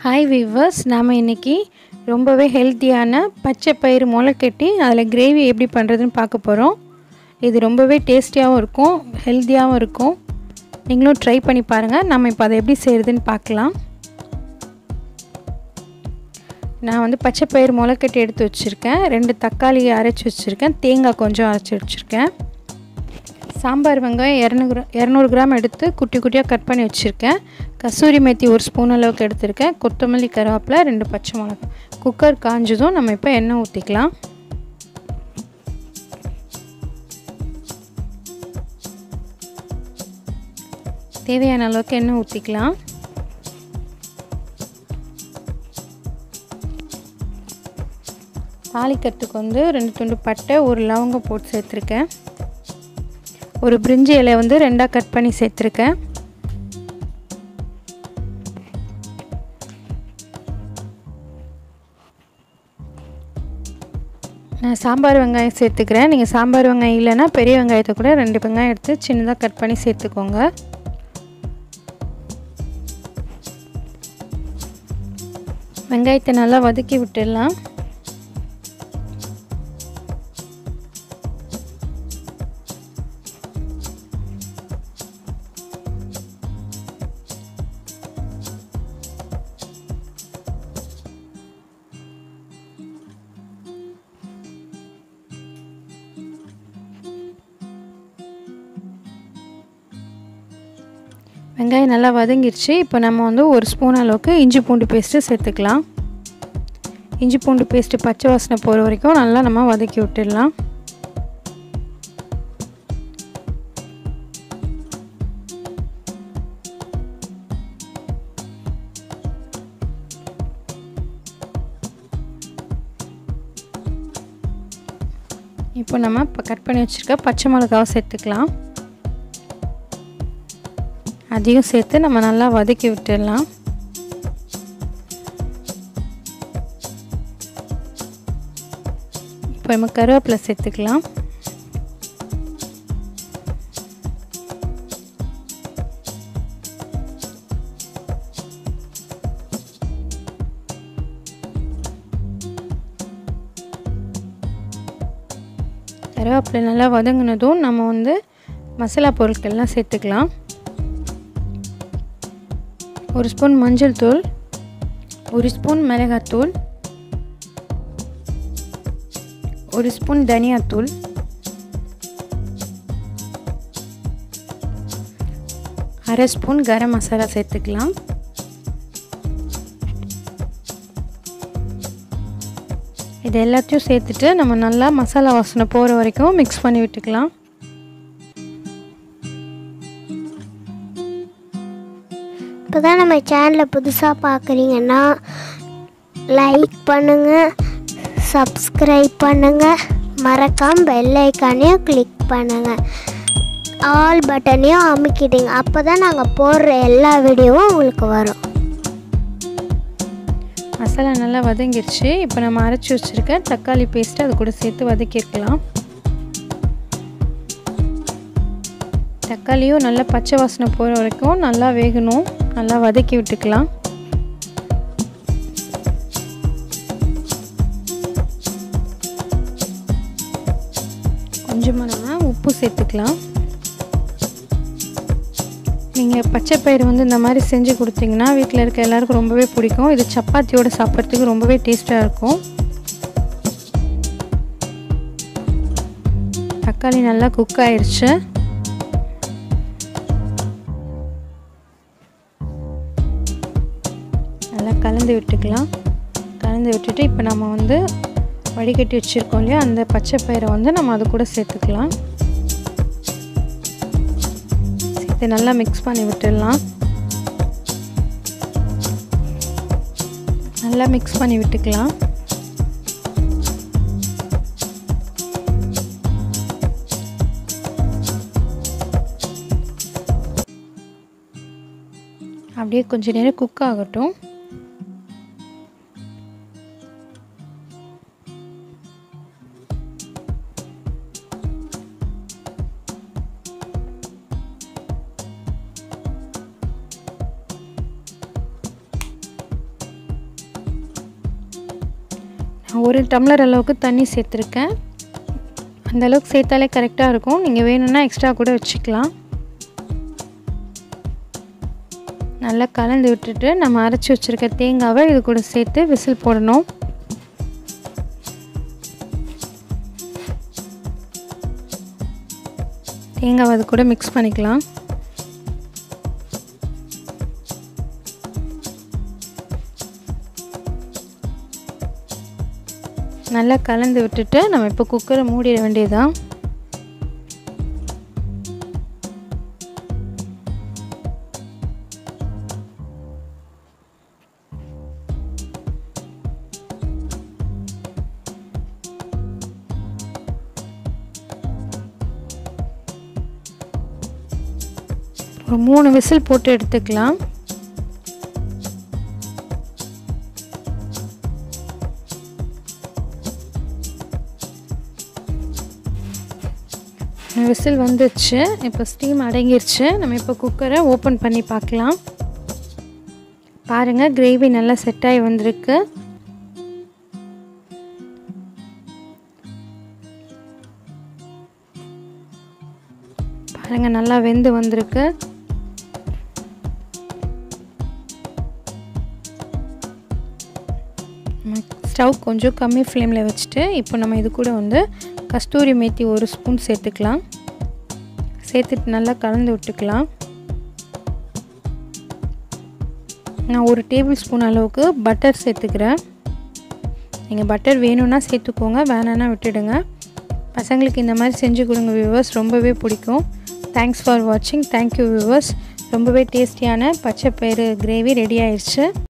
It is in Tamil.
ஹாய் வீவர்ஸ் நாம் இன்றைக்கி ரொம்பவே ஹெல்த்தியான பச்சை பயிறு முளைக்கட்டி அதில் கிரேவி எப்படி பண்ணுறதுன்னு பார்க்க போகிறோம் இது ரொம்பவே டேஸ்டியாகவும் இருக்கும் ஹெல்த்தியாகவும் இருக்கும் நீங்களும் ட்ரை பண்ணி பாருங்கள் நம்ம இப்போ அதை எப்படி செய்கிறதுன்னு பார்க்கலாம் நான் வந்து பச்சை பயிறு முளைக்கட்டி எடுத்து வச்சுருக்கேன் ரெண்டு தக்காளி அரைச்சி வச்சுருக்கேன் தேங்காய் கொஞ்சம் அரைச்சி வச்சுருக்கேன் சாம்பார் வெங்காயம் இரநூறு இரநூறு கிராம் எடுத்து குட்டி குட்டியாக கட் பண்ணி வச்சுருக்கேன் கசூரி மேத்தி ஒரு ஸ்பூன் அளவுக்கு எடுத்திருக்கேன் கொத்தமல்லி கருவேப்பிலை ரெண்டு பச்சை மிளகாய் குக்கர் காஞ்சதும் நம்ம இப்போ எண்ணெய் ஊற்றிக்கலாம் தேவையான அளவுக்கு எண்ணெய் ஊற்றிக்கலாம் தாளிக்கிறதுக்கு வந்து ரெண்டு துண்டு பட்டை ஒரு லவங்கம் போட்டு சேர்த்துருக்கேன் ஒரு பிரிஞ்சி இலை வந்து ரெண்டாக கட் பண்ணி சேர்த்துருக்கேன் நான் சாம்பார் வெங்காயம் சேர்த்துக்கிறேன் நீங்கள் சாம்பார் வெங்காயம் இல்லைன்னா பெரிய வெங்காயத்தை கூட ரெண்டு வெங்காயம் எடுத்து சின்னதாக கட் பண்ணி சேர்த்துக்கோங்க வெங்காயத்தை நல்லா வதக்கி விட்டுடலாம் வெங்காயம் நல்லா வதங்கிடுச்சு இப்போ நம்ம வந்து ஒரு ஸ்பூன் அளவுக்கு இஞ்சி பூண்டு பேஸ்ட்டு சேர்த்துக்கலாம் இஞ்சி பூண்டு பேஸ்ட்டு பச்சை வாசனை போகிற வரைக்கும் நல்லா நம்ம வதக்கி விட்டுடலாம் இப்போ நம்ம இப்போ கட் பண்ணி வச்சுருக்க பச்சை மிளகாவை சேர்த்துக்கலாம் அதையும் சேர்த்து நம்ம நல்லா வதக்கி விட்டுடலாம் இப்போ நம்ம கருவேப்பிலை சேர்த்துக்கலாம் கருவேப்பிலை நல்லா வதங்கினதும் நம்ம வந்து மசாலா பொருட்கள்லாம் சேர்த்துக்கலாம் ஒரு ஸ்பூன் மஞ்சள் தூள் ஒரு ஸ்பூன் மிளகாத்தூள் ஒரு ஸ்பூன் தனியாத்தூள் அரை ஸ்பூன் கரம் மசாலா சேர்த்துக்கலாம் இது எல்லாத்தையும் சேர்த்துட்டு நம்ம நல்லா மசாலா வாசனை போகிற வரைக்கும் மிக்ஸ் பண்ணி விட்டுக்கலாம் இப்போ தான் நம்ம சேனலை புதுசாக பார்க்குறீங்கன்னா லைக் பண்ணுங்கள் சப்ஸ்கிரைப் பண்ணுங்கள் மறக்காம பெல் ஐக்கானையும் கிளிக் பண்ணுங்கள் ஆல் பட்டனையும் அமுக்கிடுங்க அப்போ தான் நாங்கள் போடுற எல்லா வீடியோவும் உங்களுக்கு வரும் மசாலா நல்லா வதங்கிருச்சு இப்போ நம்ம அரைச்சி வச்சுருக்க தக்காளி பேஸ்ட்டு அது கூட சேர்த்து வதக்கியிருக்கலாம் தக்காளியும் நல்லா பச்சை வாசனை போகிற வரைக்கும் நல்லா வேகணும் நல்லா வதக்கி விட்டுக்கலாம் கொஞ்சமாக நம்ம உப்பு சேர்த்துக்கலாம் நீங்கள் பச்சை பயிறு வந்து இந்த மாதிரி செஞ்சு கொடுத்தீங்கன்னா வீட்டில் இருக்க எல்லாருக்கும் ரொம்பவே பிடிக்கும் இது சப்பாத்தியோடு சாப்பிட்றதுக்கு ரொம்பவே டேஸ்ட்டாக இருக்கும் தக்காளி நல்லா குக் ஆயிடுச்சு நல்லா கலந்து விட்டுக்கலாம் கலந்து விட்டுட்டு இப்போ நம்ம வந்து வடிகட்டி வச்சுருக்கோம் இல்லையா அந்த பச்சை பயிரை வந்து நம்ம அது கூட சேர்த்துக்கலாம் சேர்த்து நல்லா மிக்ஸ் பண்ணி விட்டுடலாம் நல்லா மிக்ஸ் பண்ணி விட்டுக்கலாம் அப்படியே கொஞ்ச நேரம் குக் ஆகட்டும் ஒரு டம்ளர் அளவுக்கு தண்ணி சேர்த்துருக்கேன் அந்த அளவுக்கு சேர்த்தாலே கரெக்டாக இருக்கும் நீங்கள் வேணும்னா எக்ஸ்ட்ரா கூட வச்சுக்கலாம் நல்லா கலந்து விட்டுட்டு நம்ம அரைச்சி வச்சுருக்க தேங்காவை இது கூட சேர்த்து விசில் போடணும் தேங்காவை அது கூட மிக்ஸ் பண்ணிக்கலாம் நல்லா கலந்து விட்டுட்டு நம்ம இப்போ குக்கரை மூடிட வேண்டியதுதான் ஒரு மூணு விசில் போட்டு எடுத்துக்கலாம் விசில் வந்துச்சு இப்போ ஸ்டீம் அடங்கிருச்சு நம்ம இப்போ குக்கரை ஓப்பன் பண்ணி பார்க்கலாம் பாருங்கள் கிரேவி நல்லா செட் ஆகி வந்திருக்கு பாருங்கள் நல்லா வெந்து வந்திருக்கு ஸ்டவ் கொஞ்சம் கம்மி ஃப்ளேமில் வச்சுட்டு இப்போ நம்ம இது கூட வந்து கஸ்தூரி மேத்தி ஒரு ஸ்பூன் சேர்த்துக்கலாம் சேர்த்துட்டு நல்லா கலந்து விட்டுக்கலாம் நான் ஒரு டேபிள் ஸ்பூன் அளவுக்கு பட்டர் சேர்த்துக்கிறேன் நீங்கள் பட்டர் வேணும்னா சேர்த்துக்கோங்க வேணான்னா விட்டுடுங்க பசங்களுக்கு இந்த மாதிரி செஞ்சு கொடுங்க வியூவர்ஸ் ரொம்பவே பிடிக்கும் தேங்க்ஸ் ஃபார் வாட்சிங் தேங்க்யூ வியூவர்ஸ் ரொம்பவே டேஸ்டியான பச்சை பயிறு கிரேவி ரெடி ஆயிடுச்சு